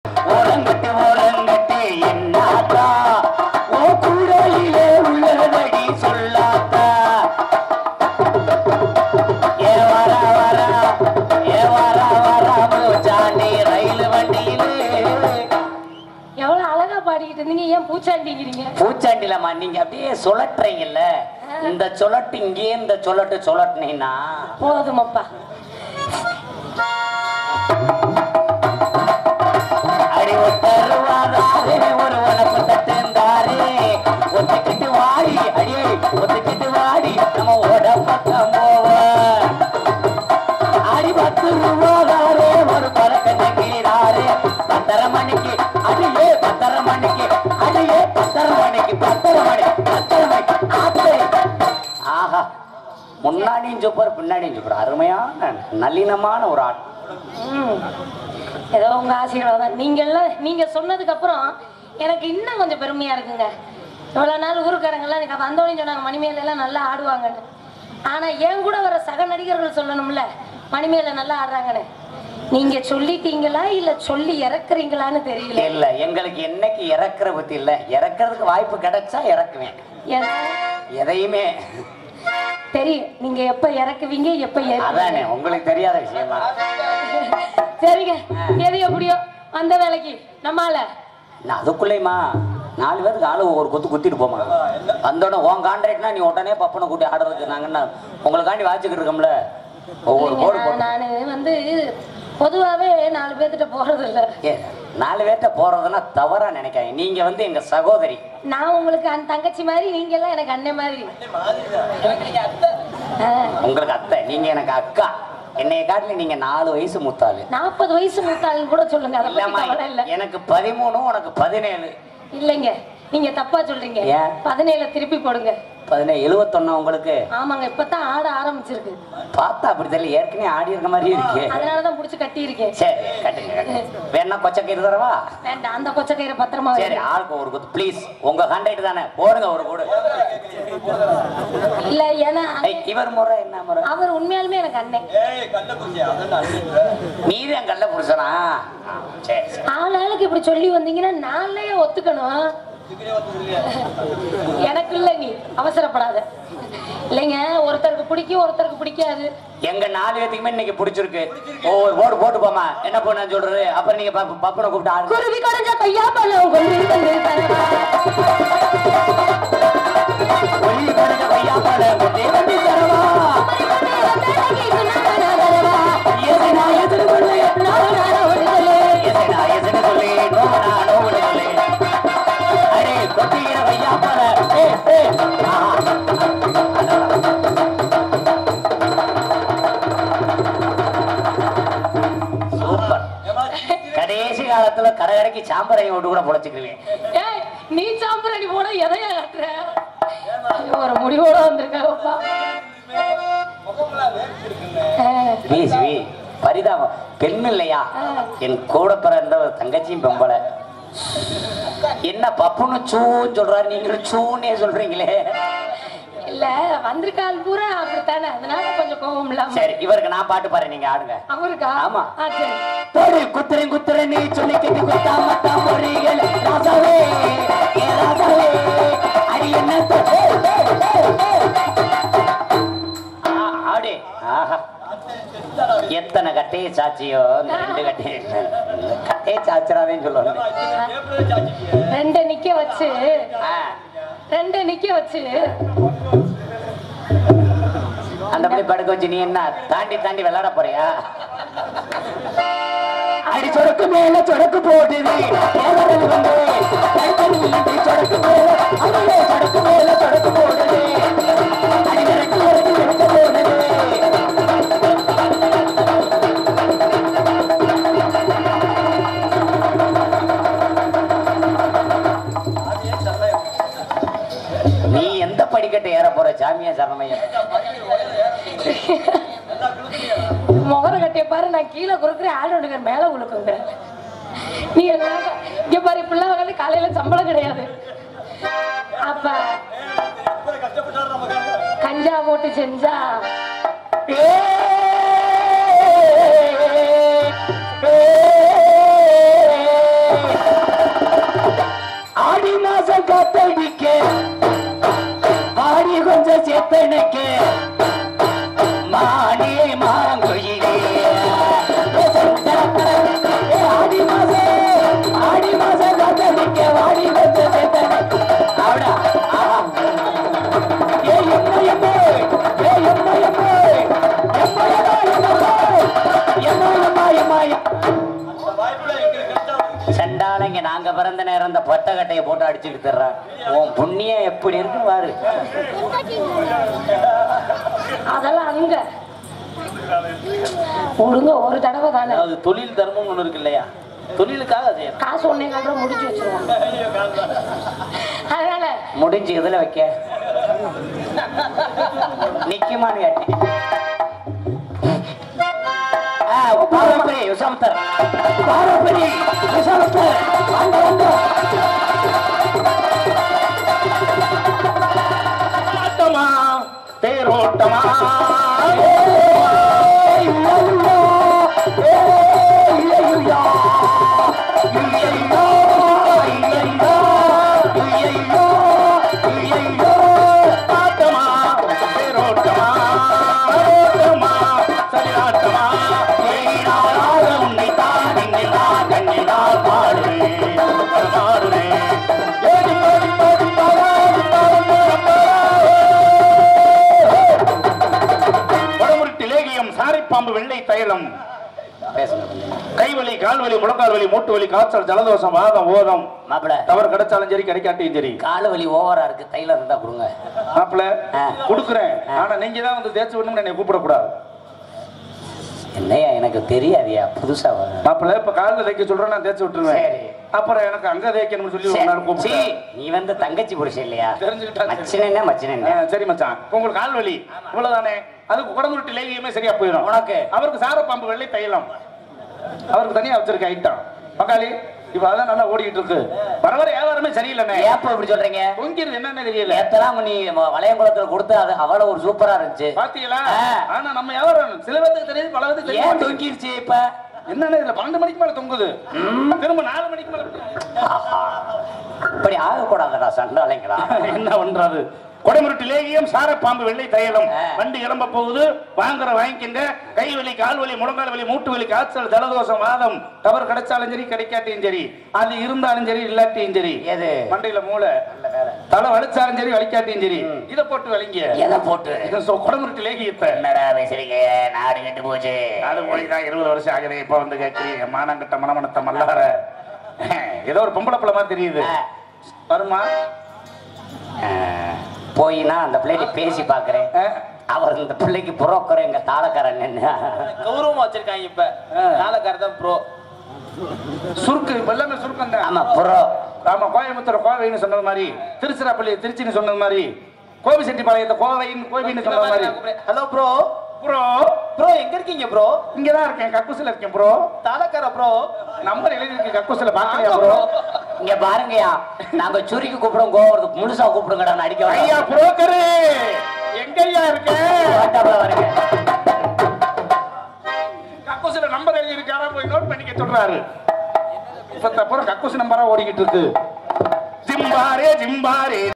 ஓரங்கட்டு ஓரங்கட்டு என்னாத்தா ஓ கூடையிலே உள்ளதடி சொல்லாத்தா ஏ வரா வரா ஏ வரா வரா மூச்சாண்டி ரயில் வண்டியிலே எவ்வளவு அழகா பாடிக்கிட்டு இருந்தீங்க ஏன் பூச்சாண்டிங்கிறீங்க பூச்சாண்டிலம்மா நீங்க அப்படியே சுழட்டுறீங்கல்ல இந்த சுழட்டு இங்கே இந்த சுழட்டு சுழட்டுனீங்கன்னா போதுமப்பா அடி ஒத்தருவாதாரே ஒரு உனக்கு தட்டுந்தாரே ஒத்துக்கிட்டு வாடி அடி ஒத்துக்கிட்டு வாடி நம்ம ஓட பக்கம் போவோம் அடி பத்து ரூபாதாரே ஒரு பழக்கத்தை கிளிதாரே பத்தரை மணிக்கு அடியே பத்தரை மணிக்கு அடியே பத்தரை மணிக்கு பத்தரை மணி பத்தரை மணிக்கு ஆத்தே. ஆஹா முன்னாடியும் சூப்பர் பின்னாடியும் சூப்பர் அருமையான நளினமான ஒரு ஆட்டம் ம். ஏதோ உங்க ஆசீர்வாதம் நீங்க எல்லாம் நீங்க சொன்னதுக்கு அப்புறம் எனக்கு இன்னும் கொஞ்சம் பெருமையா இருக்குங்க இவ்வளவு நாள் ஊருக்காரங்க எல்லாம் எனக்கு வந்தோடனே சொன்னாங்க மணிமேல எல்லாம் நல்லா ஆடுவாங்கன்னு ஆனா என் கூட வர சக நடிகர்கள் சொல்லணும்ல மணிமேல நல்லா ஆடுறாங்கன்னு நீங்க சொல்லிட்டீங்களா இல்ல சொல்லி இறக்குறீங்களான்னு தெரியல இல்ல எங்களுக்கு என்னைக்கு இறக்குற பத்தி இல்ல இறக்குறதுக்கு வாய்ப்பு கிடைச்சா இறக்குவேன் ஏன்னா, எதையுமே தெரியும் நீங்க எப்ப இறக்குவீங்க எப்ப அதானே ஏறுவீங்க உங்களுக்கு தெரியாத விஷயமா சரிங்க எது எப்படியோ அந்த வேலைக்கு நம்மால நான் அதுக்குள்ளேயுமா நாலு பேருக்கு ஆளு ஒரு குத்து குத்திட்டு போமா வந்தோடனே உன் கான்ட்ராக்ட்னா நீ உடனே பப்பனை கூட்டி ஆடுறதுக்கு நாங்க என்ன உங்களுக்காண்டி வாச்சிக்கிட்டு இருக்கோம்ல ஒவ்வொரு போடு போட்டு நானு வந்து பொதுவாவே நாலு பேர்த்திட்ட போறது இல்ல ஏ, நாலு பேர்ட்ட போறதுன்னா தவறா நினைக்காங்க நீங்க வந்து எங்க சகோதரி நான் உங்களுக்கு அன் தங்கச்சி மாதிரி நீங்க எல்லாம் எனக்கு அண்ணன் மாதிரி உங்களுக்கு அத்தை நீங்க எனக்கு அக்கா என்னைய காட்டில நீங்க நாலு வயசு மூத்தாளு நாற்பது வயசு மூத்தாளுன்னு கூட சொல்லுங்க அதை பத்தி இல்லம்மா கவலை இல்ல எனக்கு பதிமூணு உனக்கு பதினேழு இல்லைங்க நீங்க தப்பா சொல்றீங்க ஏன்? பதினேழு திருப்பி போடுங்க பதினேழு எழுவத்தொன்னா உங்களுக்கு ஆமாங்க இப்பதான் ஆட ஆரம்பிச்சிருக்கு பார்த்தா அப்படி தெரியல ஏற்கனவே ஆடி இருக்க மாதிரியே இருக்கு அதனாலதான் புடிச்சு கட்டி இருக்கேன் சரி கட்டுங்க கட்டுங்க வேணா கொச்சக்கீரை தரவா வேண்டாம் அந்த கொச்சக்கயிறை பத்திரமா சரி வைங்க. ஆளுக்கு ஒரு குத்து ப்ளீஸ் உங்க கான்ட்ராக்ட் தானே போடுங்க ஒரு கூடு இல்ல ஏன்னா ஏய், இவர் முறை என்ன முறை அவர் உண்மையாலுமே எனக்கு அண்ணன் நீதான் கள்ள புருஷனா ஆ, சரி சரி ஆள் ஆளுக்கு இப்படி சொல்லி வந்தீங்கன்னா நாளையே ஒத்துக்கணும் எனக்கு இல்ல நீ அவசரப்படாத இல்லைங்க ஒருத்தருக்கு பிடிக்கும் ஒருத்தருக்கு பிடிக்காது எங்க நாலு பேத்துக்குமே இன்னைக்கு பிடிச்சிருக்கு ஒவ்வொரு போடு போட்டு போமா என்ன பண்ண சொல்றது அப்புறம் நீங்க பப்ப- பப்பனை கூப்பிட்டு ஆடுங்க குருவி கடைஞ்ச கையா பழம் கொண்டு வந்து தரவா. ஒளி கடைஞ்ச பையா பாட கொண்டே வந்து தரவா தேவதைக்கு சுண்ணாம்பு தரவா. எது நான் எதிர் கொள்வேன் நாலு நாள் ஒடுக்கலே. எது நான் எதுன்னு சொல்லி நோவனா நோவுன்னு சொல்லி அரே கொட்டிக்கிற பையா பாட ஏ ஏ ஆஹா சூப்பர் கடைசி காலத்துல கரையடைக்கு சாம்பரையும் விட்டு கூட பொழைச்சுக்குவேன் ஏய், நீ சாம்பிராணி போட எதையா காட்டுற ஐயோ, ஒரு முடிவோட வந்திருக்காப்பா ப்ளீஸ் வி பரிதாபம் பெண் இல்லையா என் கூட பிறந்த ஒரு தங்கச்சியும் பொம்பளை என்ன பப்புன்னு சூன்னு சொல்றாரு நீங்களும் சூன்னே சொல்றீங்களே இல்ல வந்திருக்கால் பூரா அப்படித்தானே அதனால கொஞ்சம் கோபம் இல்லாம சரி இவருக்கு நான் பாட்டு பாரு நீங்க ஆடுங்க அவருக்கா ஆமா. ஆ, சரி தோடு குத்துறேன் குத்துறேன் நீ சொல்லி கட்டி குத்தா மத்தா பொறிகள் ராசாவே ஏ ராசாவே அடி என்ன தொ- ஏய், ஏய், ஏய், ஏய். ஆ, ஆடு ஆஹா எத்தனை கட்டையை சாட்சியோ இந்த ரெண்டு கட்டையை கட்டையை சாச்சிராதேன்னு சொல்லுவாங்க ரெண்டு நிக்க வச்சு ஆ, ரெண்டு நிக்க வச்சு அந்த மாதிரி படுக்க வச்சு நீ என்ன தாண்டி தாண்டி விளையாட போறியா அடி சொடக்கு மேல சொடக்கு போடுது ஏவரல் வந்து கைத்தறி இன்றி சொடக்கு மேல அடியே சொடக்கு மேல சொடக்கு போடுது அடி விரட்டு விரட்டு விரட்டு போடுது நீ எந்த படிக்கட்டு ஏற போற சாமியா சரணமையா முகர கட்டிய பாரு நான் கீழே குறுக்குறேன் ஆள் ஒடுக்கிற மேல உழுக்குங்கிறேன் நீ எல்லாம் இங்க பாரு பிள்ளை வந்து காலையில சம்பளம் கிடையாது அப்ப கஞ்சா போட்டு செஞ்சா செண்டாலைங்க நாங்க பிறந்த நேரம் இந்த பொட்டை கட்டையை போட்டு அடிச்சுட்டு தர்றான் உன் புண்ணியம் எப்படி இருக்கு பாரு அதெல்லாம் அங்க ஒழுங்க ஒரு தடவை தானே அதாவது தொழில் தர்மம் ஒண்ணு இருக்கு இல்லையா தொழிலுக்காக செய்யணும் காசு ஒன்னே கால் ரூபா முடிச்சு வச்சிருவாங்க அதனால முடிஞ்சு இதுல வைக்க நிக்குமான்னு கேட்டேன் ஆ, பாரம்பரி விசாமத்தர் பாரம்பரி விசாமத்தர் வாங்க வாங்க ஆட்டமா தேரோட்டமா ஆட்டமா தேரோட்டமா ஆட்டமா சரியாட்டமா நீராளாத உன்னை தான் இங்கே நான் கண்ணினால் பாடுவேன் பாடுவேன் ஏடி பாடி பாடி பாடாடி வடமுருட்டு லேகியம் சாரைப்பாம்பு வெள்ளை தைலம் பேசுங்க கொஞ்சம். கைவலி கால்வலி முழங்கால் வலி மூட்டு வலி காய்ச்சல் ஜலதோஷம் வாதம் ஓதம் மாப்பிள தவறு கிடைச்சாலும் சரி கிடைக்காட்டியும் சரி காலு வலி ஓவரா இருக்கு தைலம் இருந்தா கொடுங்க மாப்பிள ஆ. கொடுக்குறேன் ஆனா நீங்க தான் வந்து தேய்ச்சி விடணும்னு என்னை கூப்பிடக்கூடாது என்னையா எனக்கு தெரியாதியா புதுசா வர மாப்பிள இப்ப காலில் தேய்க்க சொல்றேன் நான் தேய்ச்சி விட்டுருவேன் சரி. அப்புறம் எனக்கு அங்க தேய்க்கணும்னு சொல்லி ஒரு நாள் சீ, கூப்பிட்டு நீ வந்து தங்கச்சி புருஷன் இல்லையா தெரிஞ்சுக்கிட்டா சரி. மச்சினே மச்சினே சரி மச்சான் இப்ப உங்களுக்கு கால் வலி இவ்வளவுதானே அதுக்கு குடமுருட்டு லேகியமே சரியா போயிடும் உனக்கு? அவருக்கு சாரப்பாம்பு வெள்ளை தைலம் அவருக்கு தனியா வச்சிருக்க ஐட்டம் பக்காளி இப்ப அதான் நல்லா ஓடிக்கிட்டு இருக்கு வர வர வியாபாரமே சரியில்லைண்ணே ஏப்ப இப்படி சொல்றீங்க தொங்கிருது என்னன்னு தெரியல நேத்தெல்லாம் நீ வ- வளையங்குளத்துல கொடுத்து அது அவ்வளவு ஒரு சூப்பரா இருந்துச்சு பாத்தீங்களா ஆ. ஆனா நம்ம வியாபாரம் சில பேருக்கு தெரியுது பல பேருக்கு தெரிய ஏன் மாட்டேங்குது. தூக்கிருச்சு இப்ப என்னன்னு இதுல பன்னெண்டு மணிக்கு மேல தொங்குது திரும்ப நாலு மணிக்கு மேல ஆஹா. இப்படி ஆகக்கூடாதுடா சண்டாளைங்களா என்ன பண்றது கொடைமுருட்டு லேகியம் சாரப்பாம்பு வெள்ளை தையலம் ஆ. வண்டி கிளம்ப போகுது வாங்குற வாங்கிக்கிங்க கை வலி கால் வலி முழங்கால் வலி மூட்டு வலி காய்ச்சல் ஜலதோஷம் வாதம் தவறு கிடைச்சாலும் சரி கிடைக்காட்டியும் சரி அது இருந்தாலும் சரி இல்லாட்டியும் சரி எது மண்டையில மூளை தலை வலிச்சாலும் சரி வலிக்காட்டியும் சரி இத போட்டு வலிங்க எதை போட்டு இது சொ- கொடைமுருட்டு லேகியத்தை என்னடா பேசுறீங்க நாடு கெட்டு போச்சு அது போய் தான் இருபது வருஷம் ஆகுது இப்ப வந்து கேட்கிறீங்க மானங்கிட்ட மனமனத்த மல்லார ஏதோ ஒரு பொம்பளை பிள்ளை மாதிரி தெரியுது ஆ. வருமா ஆ, போயினா அந்த பிள்ளைகிட்ட பேசி பாக்குறேன் ஆ. அவர் இந்த பிள்ளைக்கு புரோக்கர் எங்க தாளக்காரன் என்ன கௌரவமா வச்சிருக்காங்க இப்ப நாளக்கார தான் ப்ரோ சுருக்கு இப்ப எல்லாமே சுருக்கம் தான் ஆமா புரோ ஆமா கோயம்புத்தூர் கோவைன்னு சொன்னது மாதிரி திருச்சிராப்பள்ளி திருச்சின்னு சொன்னது மாதிரி கோபிசெட்டிப்பாளையத்தை கோவைன்னு கோபின்னு சொன்னது மாதிரி ஹலோ ப்ரோ ப்ரோ ப்ரோ எங்க இருக்கீங்க ப்ரோ இங்கதான் இருக்கேன் கக்கூசில இருக்கேன் ப்ரோ தாளக்கார ப்ரோ நம்பர் எழுதி இருக்கு கக்கூசில பாக்கலையா ப்ரோ இங்க பாருங்கயா நாங்க சுருக்கி கூப்பிடும் கோவரத்துக்கு முழுசா கூப்பிடுங்கடா நான் அடிக்க ஐயா வரேன். புரோக்கரு எங்கய்யா இருக்க வாட்டாப்புல வருங்க கக்கூசில நம்பர் எழுதி இருக்காரா போய் நோட் பண்ணிக்க சொல்றாரு இப்ப அப்புறம் கக்கூசி நம்பரா ஓடிக்கிட்டு இருக்கு ஜிம்பாரே ஜிம்பாரே